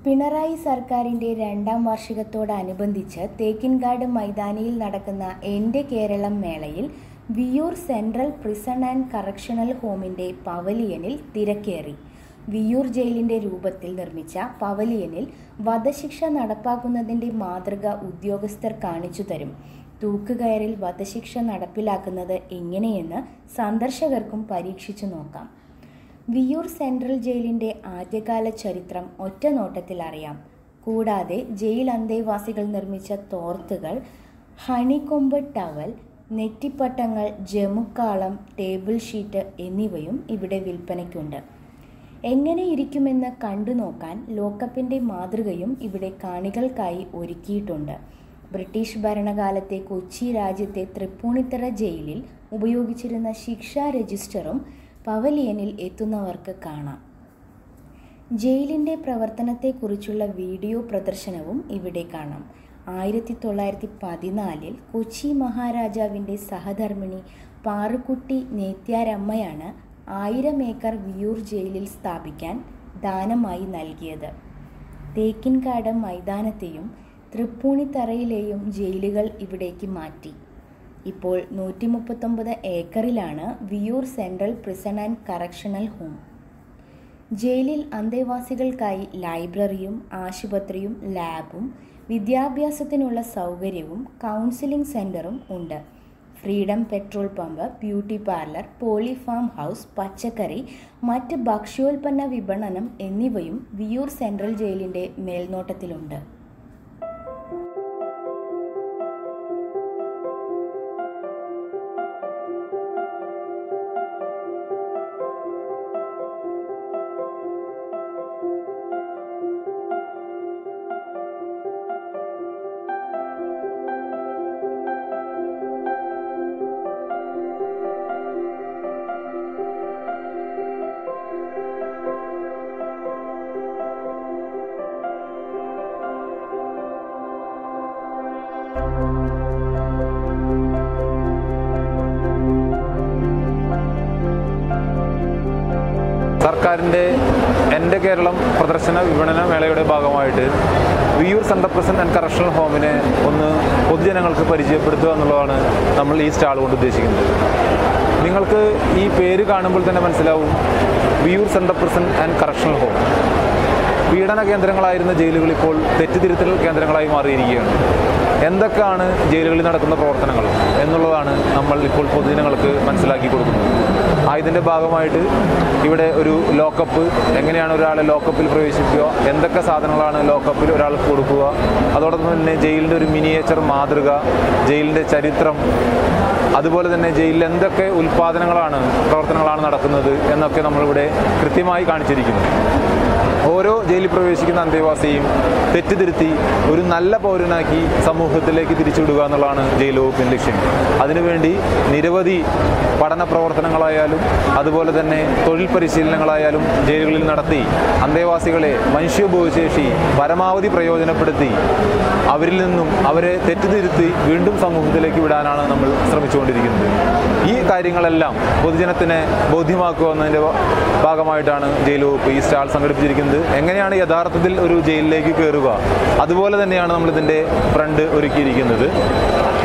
പിണറായി സർക്കാരിന്റെ രണ്ടാം വാർഷികത്തോടനുബന്ധിച്ച് തേക്കിൻകാട് മൈതാനിയിൽ നടക്കുന്ന എൻ്റെ കേരളം മേളയിൽ Viyyur central prison and correctional ഹോമിന്റെ പവലിയനിൽ തിരക്കേറി വിയൂർ ജയിലിന്റെ രൂപത്തിൽ നിർമ്മിച്ച പവലിയനിൽ വധശിക്ഷ നടപ്പാക്കുന്നതിന്റെ മാതൃക ഉദ്യോഗസ്ഥർ കാണിച്ചു തരും തൂക്കുകയറിൽ വധശിക്ഷ നടപ്പിലാക്കുന്നത് എങ്ങനെയെന്ന് സന്ദർശകർക്കും പരീക്ഷിച്ചു നോക്കാം വിയൂർ സെൻട്രൽ ജയിലിന്റെ ആദ്യകാല ചരിത്രം ഒറ്റ നോട്ടത്തിൽ അറിയാം കൂടാതെ ജയിൽ അന്തേവാസികൾ നിർമ്മിച്ച തോർത്തുകൾ ഹണിക്കൊമ്പ് ടവൽ നെറ്റിപ്പട്ടങ്ങൾ ജമുക്കാളം ടേബിൾ ഷീറ്റ് എന്നിവയും ഇവിടെ വിൽപ്പനയ്ക്കുണ്ട് എങ്ങനെ ഇരിക്കുമെന്ന് കണ്ടു നോക്കാൻ ലോക്കപ്പിന്റെ മാതൃകയും ഇവിടെ കാണികൾക്കായി ഒരുക്കിയിട്ടുണ്ട് ബ്രിട്ടീഷ് ഭരണകാലത്തെ കൊച്ചി രാജ്യത്തെ തൃപ്പൂണിത്തറ ജയിലിൽ ഉപയോഗിച്ചിരുന്ന ശിക്ഷാ രജിസ്റ്ററും പവലിയനിൽ എത്തുന്നവർക്ക് കാണാം ജയിലിൻ്റെ പ്രവർത്തനത്തെക്കുറിച്ചുള്ള വീഡിയോ പ്രദർശനവും ഇവിടെ കാണാം ആയിരത്തി തൊള്ളായിരത്തി പതിനാലിൽ കൊച്ചി മഹാരാജാവിൻ്റെ സഹധർമ്മിണി പാറുക്കുട്ടി നേത്യാരമ്മയാണ് ആയിരം ഏക്കർ വിയൂർ ജയിലിൽ സ്ഥാപിക്കാൻ ദാനമായി നൽകിയത് തേക്കിൻകാട് മൈതാനത്തെയും തൃപ്പൂണിത്തറയിലെയും ജയിലുകൾ ഇവിടേക്ക് മാറ്റി ഇപ്പോൾ നൂറ്റി മുപ്പത്തൊമ്പത് ഏക്കറിലാണ് Viyyur central prison and correctional home ജയിലിൽ അന്തേവാസികൾക്കായി ലൈബ്രറിയും ആശുപത്രിയും ലാബും വിദ്യാഭ്യാസത്തിനുള്ള സൗകര്യവും കൗൺസിലിംഗ് സെൻ്ററും ഉണ്ട് freedom petrol pump beauty parlour poly farm house പച്ചക്കറി മറ്റ് ഭക്ഷ്യോൽപ്പന്ന വിപണനം എന്നിവയും വിയൂർ സെൻട്രൽ ജയിലിൻ്റെ മേൽനോട്ടത്തിലുണ്ട് സർക്കാരിൻ്റെ എൻ്റെ കേരളം പ്രദർശന വിപണന മേളയുടെ ഭാഗമായിട്ട് Viyyur central prison and correctional ഹോമിനെ ഒന്ന് പൊതുജനങ്ങൾക്ക് പരിചയപ്പെടുത്തുക എന്നുള്ളതാണ് നമ്മൾ ഈ സ്റ്റാൾ കൊണ്ട് ഉദ്ദേശിക്കുന്നത് നിങ്ങൾക്ക് ഈ പേര് കാണുമ്പോൾ തന്നെ മനസ്സിലാവും Viyyur central prison and correctional home പീഡന കേന്ദ്രങ്ങളായിരുന്ന ജയിലുകൾ ഇപ്പോൾ തെറ്റുതിരുത്തൽ കേന്ദ്രങ്ങളായി മാറിയിരിക്കുകയാണ് എന്തൊക്കെയാണ് ജയിലുകളിൽ നടക്കുന്ന പ്രവർത്തനങ്ങൾ എന്നുള്ളതാണ് നമ്മൾ ഇപ്പോൾ പൊതുജനങ്ങൾക്ക് മനസ്സിലാക്കി കൊടുക്കുന്നത് ആ ഇതിൻ്റെ ഭാഗമായിട്ട് ഇവിടെ ഒരു ലോക്കപ്പ് എങ്ങനെയാണ് ഒരാളെ ലോക്കപ്പിൽ പ്രവേശിക്കുക എന്തൊക്കെ സാധനങ്ങളാണ് ലോക്കപ്പിൽ ഒരാൾക്ക് കൊടുക്കുക അതോടൊപ്പം തന്നെ ജയിലിൻ്റെ ഒരു മിനിയേച്ചർ മാതൃക ജയിലിൻ്റെ ചരിത്രം അതുപോലെ തന്നെ ജയിലിൽ എന്തൊക്കെ ഉൽപ്പാദനങ്ങളാണ് പ്രവർത്തനങ്ങളാണ് നടക്കുന്നത് എന്നൊക്കെ നമ്മളിവിടെ കൃത്യമായി കാണിച്ചിരിക്കുന്നു ഓരോ ജയിലിൽ പ്രവേശിക്കുന്ന അന്തേവാസിയും തെറ്റിതിരുത്തി ഒരു നല്ല പൗരനാക്കി സമൂഹത്തിലേക്ക് തിരിച്ചുവിടുക എന്നുള്ളതാണ് ജയിൽ വകുപ്പിൻ്റെ ലക്ഷ്യം അതിനുവേണ്ടി നിരവധി പഠന പ്രവർത്തനങ്ങളായാലും അതുപോലെ തന്നെ തൊഴിൽ പരിശീലനങ്ങളായാലും ജയിലുകളിൽ നടത്തി അന്തേവാസികളെ മനുഷ്യബോധശേഷി പരമാവധി പ്രയോജനപ്പെടുത്തി അവരിൽ നിന്നും അവരെ തെറ്റിതിരുത്തി വീണ്ടും സമൂഹത്തിലേക്ക് വിടാനാണ് നമ്മൾ ശ്രമിച്ചുകൊണ്ടിരിക്കുന്നത് ഈ കാര്യങ്ങളെല്ലാം പൊതുജനത്തിനെ ബോധ്യമാക്കുക എന്നതിൻ്റെ ഭാഗമായിട്ടാണ് ജയിൽ വകുപ്പ് ഈ സ്റ്റാൾ സംഘടിപ്പിച്ചിരിക്കുന്നത് എങ്ങനെയാണ് യഥാർത്ഥത്തിൽ ഒരു ജയിലിലേക്ക് കയറുക അതുപോലെ തന്നെയാണ് നമ്മൾ ഇതിൻ്റെ ഫ്രണ്ട് ഒരുക്കിയിരിക്കുന്നത്